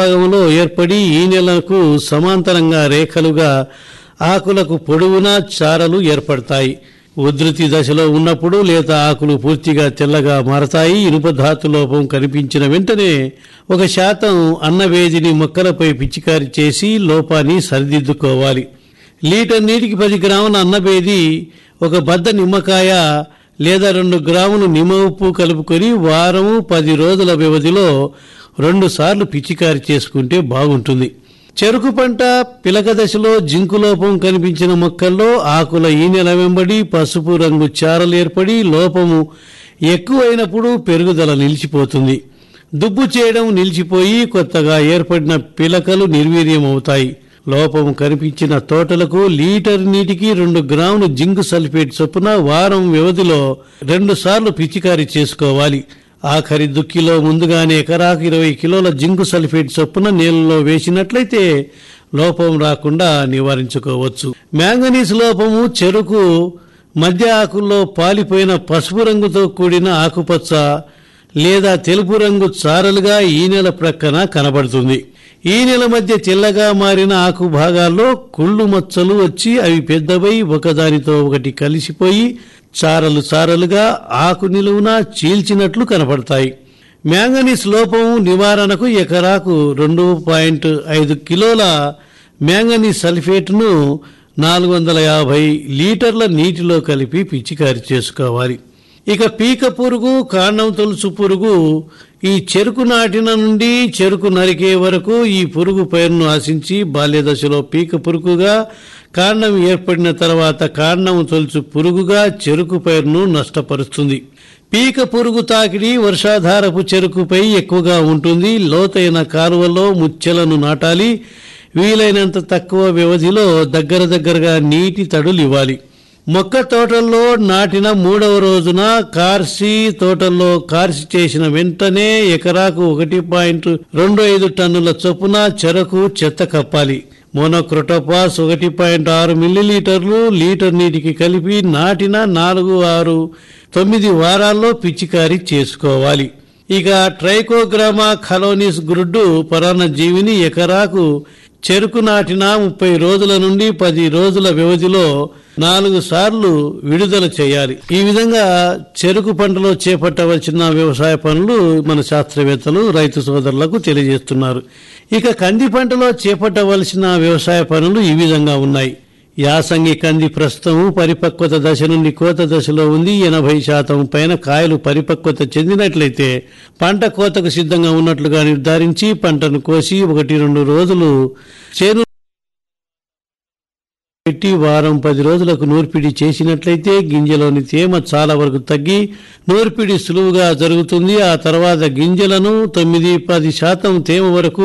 భాగంలో ఏర్పడి ఈ నెలకు సమాంతరంగా రేఖలుగా ఆకులకు పొడవునా చారలు ఏర్పడతాయి ఉధృతి దశలో ఉన్నప్పుడు లేత ఆకులు పూర్తిగా తెల్లగా మారతాయి ఇనుప ధాతు లోపం కనిపించిన వెంటనే ఒక శాతం అన్నవేదిని మొక్కలపై పిచికారి చేసి లోపాన్ని సరిదిద్దుకోవాలి లీటర్ నీటికి పది గ్రాముల అన్నబేది ఒక బద్ద నిమ్మకాయ లేదా రెండు గ్రాములు నిమ్మ ఉప్పు కలుపుకొని వారము పది రోజుల వ్యవధిలో రెండు సార్లు పిచికారి చేసుకుంటే బాగుంటుంది చెరుకు పంట పిలక దశలో జింకు లోపం కనిపించిన మొక్కల్లో ఆకుల ఈనెల వెంబడి పసుపు రంగు చారలు ఏర్పడి లోపము ఎక్కువైనప్పుడు పెరుగుదల నిలిచిపోతుంది దుబ్బు చేయడం నిలిచిపోయి కొత్తగా ఏర్పడిన పిలకలు నిర్వీర్యం అవుతాయి లోపం కనిపించిన తోటలకు లీటర్ నీటికి రెండు గ్రాములు జింక్ సల్ఫేట్ చొప్పున వారం వ్యవధిలో రెండు సార్లు పిచికారీ చేసుకోవాలి ఆఖరి దుక్కిలో ముందుగానే ఎకరాకు ఇరవై కిలోల జింకు సల్ఫేట్ చొప్పున నీళ్ళలో వేసినట్లయితే లోపం రాకుండా నివారించుకోవచ్చు మ్యాంగనీస్ లోపము చెరుకు మధ్య ఆకుల్లో పాలిపోయిన పసుపు రంగుతో కూడిన ఆకుపచ్చ లేదా తెలుపు రంగు చారలుగా ఈ నెల ప్రక్కన కనబడుతుంది ఈ నెల మధ్య తెల్లగా మారిన ఆకు భాగాల్లో కుళ్ళు మచ్చలు వచ్చి అవి పెద్దవై ఒకదానితో ఒకటి కలిసిపోయి చారలు చారలుగా ఆకు నిలువున చీల్చినట్లు కనపడతాయి మ్యాంగనీస్ లోపం నివారణకు ఎకరాకు రెండు పాయింట్ ఐదు కిలోల మ్యాంగనీస్ సల్ఫేట్ను నాలుగు వందల యాభై లీటర్ల నీటిలో కలిపి పిచికారి చేసుకోవాలి ఇక పీక పురుగు కాండం తొలుసు పురుగు ఈ చెరుకు నాటిన నుండి చెరుకు నరికే వరకు ఈ పురుగు పైరును ఆశించి బాల్య దశలో పీక పురుగుగా కాండం ఏర్పడిన తర్వాత కాండం తొలుచు పురుగుగా చెరుకు పైరును నష్టపరుస్తుంది పీక పురుగు తాకిడి వర్షాధారపు చెరుకుపై ఎక్కువగా ఉంటుంది లోతైన కాలువలో ముచ్చెలను నాటాలి వీలైనంత తక్కువ వ్యవధిలో దగ్గర దగ్గరగా నీటి తడులు ఇవ్వాలి మొక్క తోటల్లో నాటిన మూడవ రోజున కార్సి తోటల్లో కార్సి చేసిన వెంటనే ఎకరాకు ఒకటి పాయింట్ రెండు ఐదు టన్నుల చొప్పున చెరకు చెత్త కప్పాలి మోనోక్రోటోపాస్ ఒకటి పాయింట్ ఆరు మిల్లీలీటర్లు లీటర్ నీటికి కలిపి నాటిన నాలుగు ఆరు తొమ్మిది వారాల్లో పిచికారీ చేసుకోవాలి ఇక ట్రైకోగ్రామా ఖలోనిస్ గురుడ్డు పరాన్న జీవిని ఎకరాకు చెరుకు నాటిన ముప్పై రోజుల నుండి పది రోజుల వ్యవధిలో నాలుగు సార్లు విడుదల చేయాలి ఈ విధంగా చెరుకు పంటలో చేపట్టవలసిన వ్యవసాయ పనులు మన శాస్త్రవేత్తలు రైతు సోదరులకు తెలియజేస్తున్నారు ఇక కంది పంటలో చేపట్టవలసిన వ్యవసాయ పనులు ఈ విధంగా ఉన్నాయి యాసంగి కంది ప్రస్తుతం పరిపక్వత దశ నుండి కోత దశలో ఉంది ఎనభై శాతం పైన కాయలు పరిపక్వత చెందినట్లయితే పంట కోతకు సిద్ధంగా ఉన్నట్లుగా నిర్ధారించి పంటను కోసి ఒకటి రెండు రోజులు చేను పెట్టి వారం పది రోజులకు నూర్పిడి చేసినట్లయితే గింజలోని తేమ చాలా వరకు తగ్గి నూర్పిడి సులువుగా జరుగుతుంది ఆ తర్వాత గింజలను తొమ్మిది పది శాతం తేమ వరకు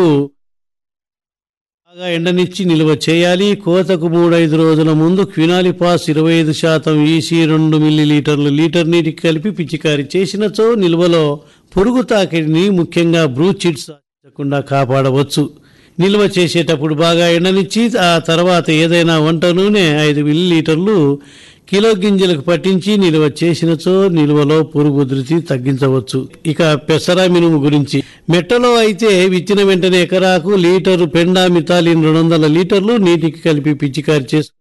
బాగా ఎండనిచ్చి నిల్వ చేయాలి కోతకు మూడైదు రోజుల ముందు క్వినాలిపాస్ ఇరవై ఐదు శాతం ఈసీ రెండు మిల్లీలీటర్లు లీటర్ నీటికి కలిపి పిచికారి చేసినచో నిల్వలో పురుగు తాకిడిని ముఖ్యంగా బ్రూచిట్స్ ఆశించకుండా కాపాడవచ్చు నిల్వ చేసేటప్పుడు బాగా ఎండనిచ్చి ఆ తర్వాత ఏదైనా వంట నూనె ఐదు మిల్లీలీటర్లు కిలో గింజలకు పట్టించి నిల్వ చేసినచో నిల్వలో పురుగు ఉధృతి తగ్గించవచ్చు ఇక పెసర మినుము గురించి మెట్టలో అయితే విత్తిన వెంటనే ఎకరాకు లీటరు పెండా మితాలిన్ రెండు వందల లీటర్లు నీటికి కలిపి పిచికారి చేసి